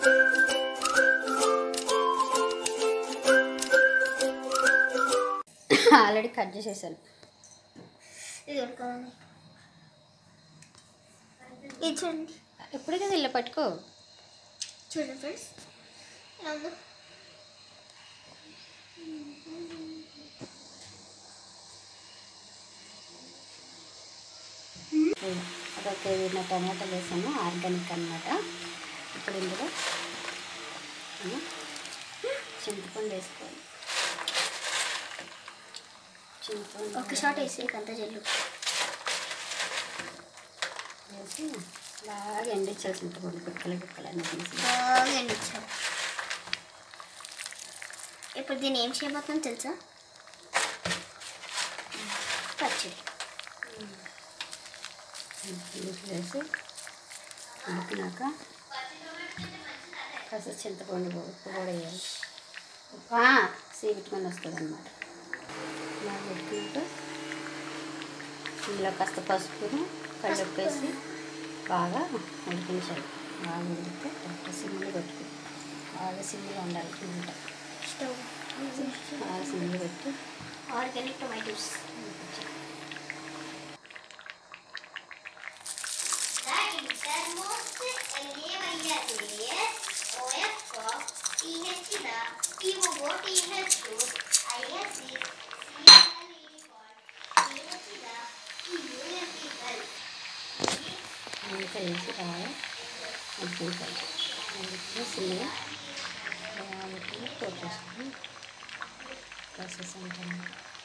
Already cut చేసేసాను ఇది ఉడకాలి ఇది చూడండి ఇప్పుడే కదా ఇల్లు పట్టుకో చూడండి ఫ్రెండ్స్ ఎలా ఉందో అదొక కేజీ టమాటాలు వేసాను ఆర్గానిక్ అన్నమాట ఇప్పుడు ఇందులో మనం చింతపండు వేసుకోవాలి చింతపండు ఒక షాట్ వేసి అంతా జల్లు వేసి బాగా ఎండిచ్చేసి చింతపండు పిక్కలు పిక్కలు అన్నీ తీసి బాగా ఎండిచ్చారు ఇప్పుడు దీన్ని ఏం చేయబోతున్నాం తెలుసా పచ్చడి నీళ్ళు వేసి ఉడికినాక కాస్త చింతపండు ఉప్పు కూడా వేయాలి ఉప్పు సీవిట్టుకొని వస్తుంది అనమాట ఇలా ఉడికినాక ఇందులో కాస్త పసుపును కళ్ళుప్పు వేసి బాగా ఉడికించాలి బాగా ఉడికితే అట్లా సిమ్లో పెట్టుకుని బాగా సిమ్లో ఉండాలి అనమాట స్టవ్ బాగా సిమ్లో పెట్టి ఆర్గానిక్ టొమాటోస్ మూత వేసి బాగా ఉడికించాలి ఉడికిన సిమ్లో బాగా ఉడికి పోటేసుకొని ప్రాసెస్ ఉంటుంది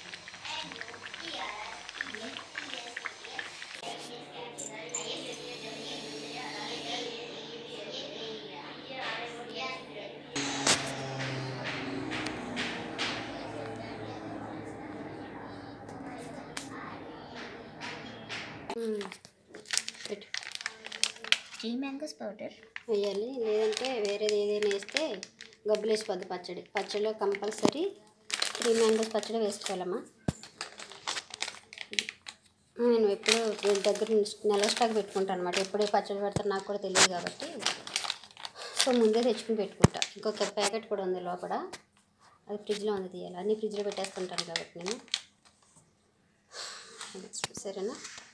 పెట్టు త్రీ మ్యాంగోస్ పౌడర్ వేయాలి లేదంటే వేరేది ఏదైనా వేస్తే గబ్బులు వేసిపోద్ది పచ్చడి పచ్చడిలో కంపల్సరీ త్రీ మ్యాంగోస్ పచ్చడి వేసుకోవాలమ్మా నేను ఎప్పుడు వీళ్ళ దగ్గర నుంచి నెల స్టాక్ పెట్టుకుంటాను అనమాట ఎప్పుడే పచ్చడి పెడతాను నాకు కూడా తెలియదు కాబట్టి సో ముందే తెచ్చుకుని పెట్టుకుంటా ఇంకొక ప్యాకెట్ కూడా ఉంది లోపల అది ఫ్రిడ్జ్లో ఉంది తీయాలి అన్నీ ఫ్రిడ్జ్లో పెట్టేస్తుంటాను కాబట్టి నేను సరేనా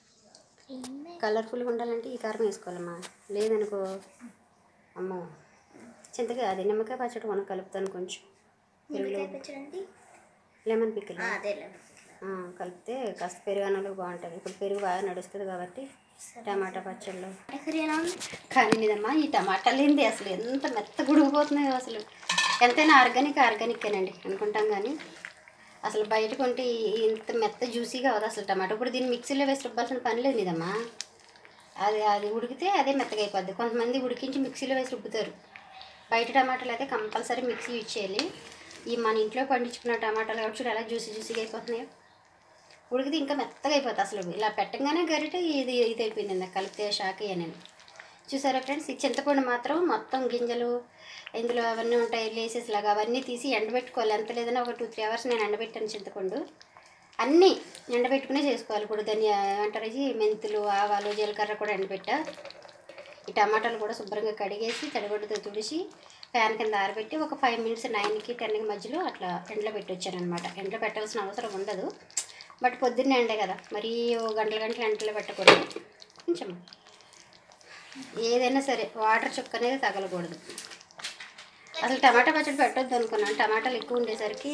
కలర్ఫుల్గా ఉండాలంటే ఈ కారం వేసుకోవాలమ్మా లేదనుకో అమ్మో చింతకాయ అది నిమ్మకాయ పచ్చడి మనం కలుపుతాను కొంచెం పెరుగులో నిమ్మకాయ పచ్చడి అంటే లెమన్ పిక్కలు అదే ఆ, కలిపితే కాస్త పెరుగు అన్నంలో బాగుంటుంది ఇప్పుడు పెరుగు బాగా నడుస్తుంది కాబట్టి టమాటా పచ్చళ్ళు కర్రీ ఎలా ఉంది కానీ లేదమ్మా ఈ టమాటాలు ఏంది అసలు ఎంత మెత్త గుడిగిపోతున్నాయో అసలు ఎంతైనా ఆర్గానిక్ ఆర్గానిక్కేనండి అనుకుంటాం కానీ అసలు బయట కొంటే ఈ- ఇంత మెత్త జ్యూసీగా అవుతుంది అసలు టమాటా ఇప్పుడు దీన్ని మిక్సీలో వేసి రుబ్బాల్సిన పని లేదు ఇదమ్మా అది అది ఉడికితే అదే మెత్తగా అయిపోద్ది కొంతమంది ఉడికించి మిక్సీలో వేసి రుబ్బుతారు బయట టమాటాలు అయితే కంపల్సరీ మిక్సీ యూజ్ చేయాలి ఈ మన ఇంట్లో పండించుకున్న టమాటాలు కాబట్టి చూడు ఎలా జ్యూసీ జ్యూసీగా అయిపోతున్నాయో ఉడికితే ఇంకా మెత్తగా అయిపోతుంది అసలు ఇలా పెట్టగానే గరిట ఇది ఇది అయిపోయింది ఇందాక కలిపితే షాక్ అయ్యా నేను చూసారా ఫ్రెండ్స్ ఈ చింతపండు మాత్రం మొత్తం గింజలు ఇందులో అవన్నీ ఉంటాయి లేసెస్ లాగా అవన్నీ తీసి ఎండబెట్టుకోవాలి ఎంత లేదన్నా ఒక టూ త్రీ అవర్స్ నేను ఎండబెట్టాను చింతపండు అన్నీ ఎండబెట్టుకునే చేసుకోవాలి ఇప్పుడు దాన్ని ఏమంటారు ఇది మెంతులు ఆవాలు జీలకర్ర కూడా ఎండబెట్టా ఈ టమాటాలు కూడా శుభ్రంగా కడిగేసి తడిగొడ్డతో తుడిచి ఫ్యాన్ కింద ఆరబెట్టి ఒక ఫైవ్ మినిట్స్ నైన్కి టెన్కి మధ్యలో అట్లా ఎండలో పెట్టొచ్చాను అనమాట ఎండలో పెట్టాల్సిన అవసరం ఉండదు బట్ పొద్దున్నే ఎండే కదా మరీ ఓ గంటల గంటలు ఎండలో పెట్టకూడదు కొంచెం ఏదైనా సరే వాటర్ చుక్క అనేది తగలకూడదు అసలు టమాటా పచ్చడి పెట్టొద్దు అనుకున్నాను టమాటాలు ఎక్కువ ఉండేసరికి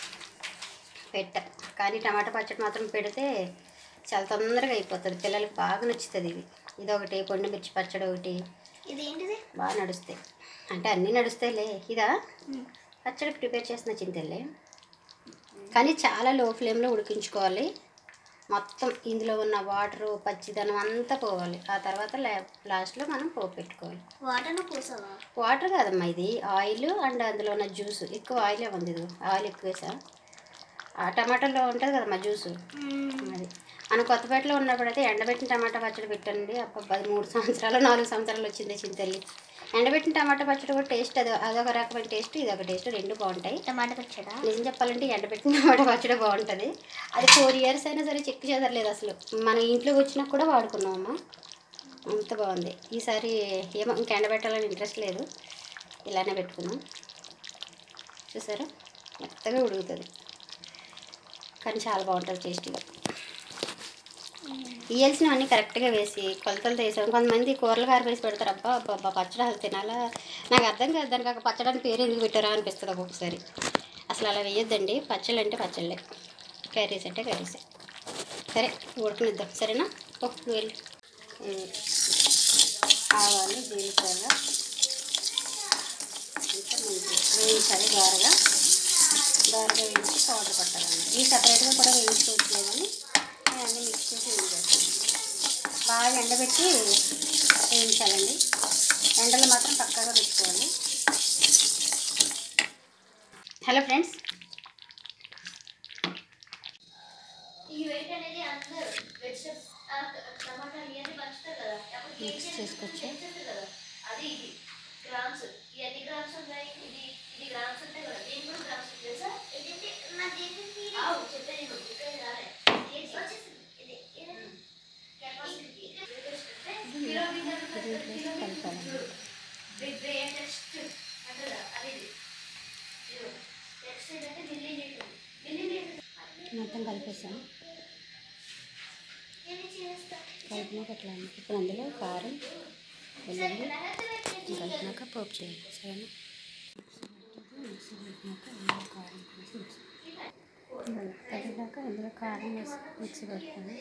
పెట్ట కానీ టమాటా పచ్చడి మాత్రం పెడితే చాలా తొందరగా అయిపోతుంది పిల్లలకి బాగా నచ్చుతుంది ఇది ఇదొకటి కొండ మిర్చి పచ్చడి ఒకటి ఇది ఏంటిది బాగా నడుస్తాయి అంటే అన్నీ నడుస్తాయిలే ఇదా పచ్చడి ప్రిపేర్ చేసిన చింతలే కానీ చాలా లో ఫ్లేమ్లో ఉడికించుకోవాలి మొత్తం ఇందులో ఉన్న వాటరు పచ్చిదనం అంతా పోవాలి ఆ తర్వాత లా- లాస్ట్లో మనం పోపు పెట్టుకోవాలి వాటర్ను పూసావా వాటర్ కాదమ్మా ఇది ఆయిల్ అండ్ అందులో ఉన్న జ్యూస్ ఎక్కువ ఆయిలే ఉంది ఇది ఆయిల్ ఎక్కువ వేసా ఆ టమాటాలో ఉంటుంది కదమ్మా జ్యూసు అది మన కొత్తపేటలో ఉన్నప్పుడు అయితే ఎండబెట్టిన టమాటా పచ్చడి పెట్టండి అప్పుడు పది మూడు సంవత్సరాలు నాలుగు సంవత్సరాలు వచ్చింది చింతల్లి ఎండబెట్టిన టమాటా పచ్చడి కూడా టేస్ట్ అది అదొక రకమైన టేస్ట్ ఇది ఒక టేస్ట్ రెండు బాగుంటాయి టమాటా పచ్చడా నిజం చెప్పాలంటే ఎండబెట్టిన టమాటా పచ్చడి బాగుంటుంది అది ఫోర్ ఇయర్స్ అయినా సరే చెక్ చెదరలేదు అసలు మన ఇంట్లోకి వచ్చినా కూడా వాడుకున్నామమ్మా అంత బాగుంది ఈసారి ఏమో ఇంకా ఎండబెట్టాలని ఇంట్రెస్ట్ లేదు ఇలానే పెట్టుకున్నాం చూసారా మెత్తగా ఉడుకుతుంది కానీ చాలా బాగుంటుంది టేస్టీగా ఇయ్యాల్సినవన్నీ కరెక్ట్గా వేసి కొలతలు తీసాం కొంతమంది కూరలు కారం వేసి పెడతారు అబ్బా అబ్బా అబ్బా పచ్చడి అసలు తినాలా నాకు అర్థం కాదు దానికి ఒక పచ్చడి పేరు ఎందుకు పెట్టారా అనిపిస్తుంది ఒక్కొక్కసారి అసలు అలా వేయొద్దండి పచ్చళ్ళు అంటే పచ్చళ్ళే కర్రీస్ అంటే కర్రీసే సరే ఉడకనిద్దాం సరేనా ఓ నువ్వు వెళ్ళు ఉమ్. ఆవాలు జీలకర్ర ఇంకా మంచి వేయించాలి బారగా బారగా వేయించి పౌడర్ పట్టాలండి ఈ సపరేట్గా కూడా వేయించుకోవచ్చు కానీ నేను అన్నీ మిక్స్ చేసి వేయించేస్తాను బాగా ఎండబెట్టి వేయించాలండి ఎండలు మాత్రం పక్కాగా పెట్టుకోవాలి హలో ఫ్రెండ్స్ ఈ వెయిట్ అనేది అందరూ వెజిటబుల్స్ టమాటాలు ఇవన్నీ పంచుతారు కదా అప్పుడు కేజీ మిక్స్ చేసుకొచ్చి చేస్తారు కదా అది ఇది గ్రామ్స్ ఈ ఎన్ని గ్రామ్స్ ఉన్నాయి ఇది ఇది గ్రామ్స్ ఉంటాయి కదా దీని కూడా గ్రామ్స్ ఉంటాయి తెలుసా ఇది నాకు ఏంటి అవు చెప్పే నేను ఇక్కడ రాలే కేజీ వచ్చేసింది ఇది కెపాసిటీ కిలో దీంట్లో వేసి కలపాలండి బిగ్ గ్రేటెస్ట్ అంటారా అది ఇది నెక్స్ట్ ఏంటంటే మిల్లీ లీటర్ మిల్లీ లీటర్ మొత్తం కలిపేసాను ఏమి చేస్తా కలిపినాక అట్లా ఉంది. ఇప్పుడు అందులో కారం వెల్లుల్లి కలిపినాక పోపు చేయాలి సరేనా మిక్సీ పెట్టినాక ఇందులో కారం వేసి మిక్సీ కలిపినాక ఇందులో కారం వేసి మిక్సీ పెట్టుకోండి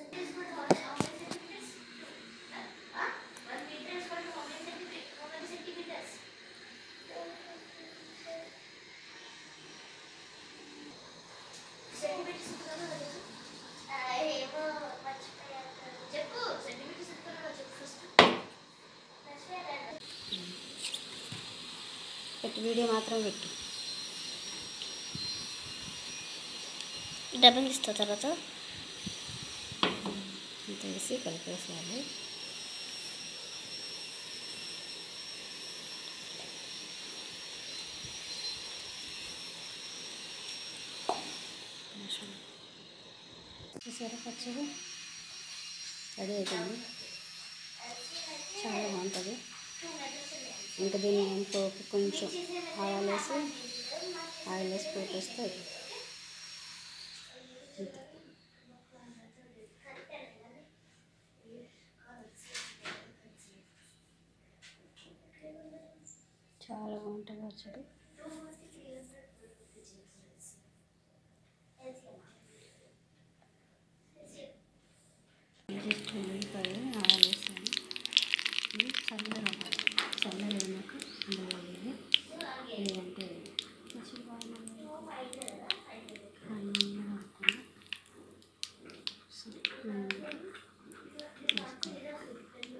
చెప్పు సెంటీమీటర్స్ చెప్పు ఫస్ట్ పెట్టి వీడియో మాత్రం పెట్టు డబ్బులు ఇస్తా తర్వాత ఇంత వేసి కలిపేసేయాలి నిమిషం. చూసారా పచ్చడి రెడీ అయిపోయింది చాలా బాగుంటుంది ఇంకా దీన్ని పోపు కొంచెం ఆయిల్ వేసి ఆయిల్ వేసి పోపు వేస్తే అయిపోతుంది అంతే. చాలా బాగుంటుంది పచ్చడి జస్ట్ ఉల్లిపాయ ఆవాలు వేసాను ఇది చల్లరవ్వాలి చల్లరైనాక అందులో వేయాలి లేదంటే పచ్చడి బాగా సన్నగా అనుకున్నా సన్నగా వేసుకోవాలి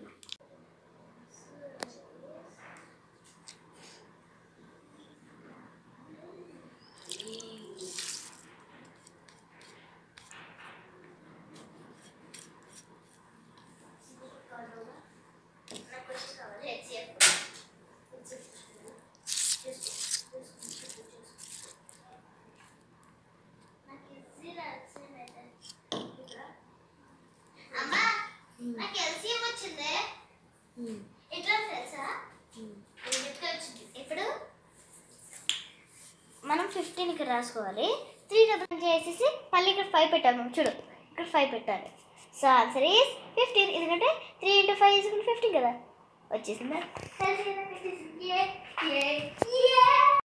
అమ్మా నాకు ఎల్సీఎం వచ్చిందే ఉమ్. ఎట్లా తెలుసా ఉమ్. ఇప్పుడు మనం ఫిఫ్టీన్ ఇక్కడ రాసుకోవాలి త్రీ డబుల్ చేసేసి మళ్ళీ ఇక్కడ ఫైవ్ పెట్టాలి మనం చూడు ఇక్కడ ఫైవ్ పెట్టాలి సో ఆన్సర్ ఈస్ ఫిఫ్టీన్ ఎందుకంటే three into five is fifteen కదా వచ్చేసిందా సరే